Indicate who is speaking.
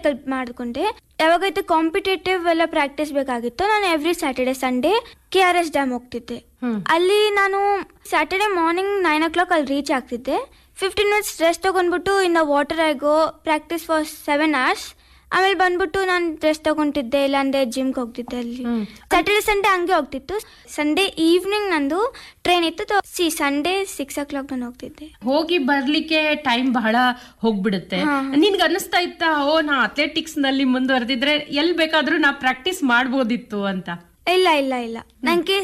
Speaker 1: ಕಲ್ಪ್ ಮಾಡ್ಕೊಂಡೆ ಯಾವಾಗೈತೆ ಕಾಂಪಿಟೇಟಿವ್ ಎಲ್ಲ ಪ್ರಾಕ್ಟೀಸ್ ಬೇಕಾಗಿತ್ತು ನಾನು every Saturday Sunday K R S dam ಹೋಗ್ತಿದ್ದೆ
Speaker 2: ಹ್ಮ್.
Speaker 1: ಅಲ್ಲಿ ನಾನು Saturday morning nine o'clock ಅಲ್ಲಿ ರೀಚ್ ಆಗ್ತಿದ್ದೆ ಫಿಫ್ಟೀನ್ ಮಿನಿಟ್ಸ್ ರೆಸ್ಟ್ ತಗೊಂಡ್ಬಿಟ್ಟು in the water I go practice for seven hours ಆಮೇಲೆ ಬಂದ್ಬಿಟ್ಟು ನಾನು ರೆಸ್ಟ್ ತಗೊಂತಿದ್ದೆ ಇಲ್ಲಾಂದ್ರೆ ಜಿಮ್ಗೆ ಹೋಗ್ತಿದ್ದೆ ಅಲ್ಲಿ
Speaker 2: ಹ್ಮ್.
Speaker 1: ಸ್ಯಾಟರ್ಡೆ ಸಂಡೇ ಹಂಗೆ ಹೋಗ್ತಿತ್ತು ಸಂಡೇ ಈವ್ನಿಂಗ್ ನಂದು ಟ್ರೈನ್ ಇತ್ತು ಸಿ ಸಂಡೇ ಸಿಕ್ಸ್ ಓ ಕ್ಲಾಕ್ ನಾನು ಹೋಗ್ತಿದ್ದೆ
Speaker 2: ಹೋಗಿ ಬರ್ಲಿಕ್ಕೆ ಟೈಮ್ ಬಹಳ ಹೋಗ್ಬಿಡುತ್ತೆ
Speaker 1: ಹಾ.
Speaker 2: ನಿನ್ಗೆ ಅನಿಸ್ತಾ ಇತ್ತಾ ಓ ನಾ ಅಥ್ಲೆಟಿಕ್ಸ್ ನಲ್ಲಿ ಮುಂದುವರೆದಿದ್ರೆ ಎಲ್ ಬೇಕಾದ್ರೂ ನಾ ಪ್ರಾಕ್ಟೀಸ್ ಮಾಡ್ಬೋದಿತ್ತು ಅಂತ
Speaker 1: ಇಲ್ಲ ಇಲ್ಲ ಇಲ್ಲ ನಂಗೆ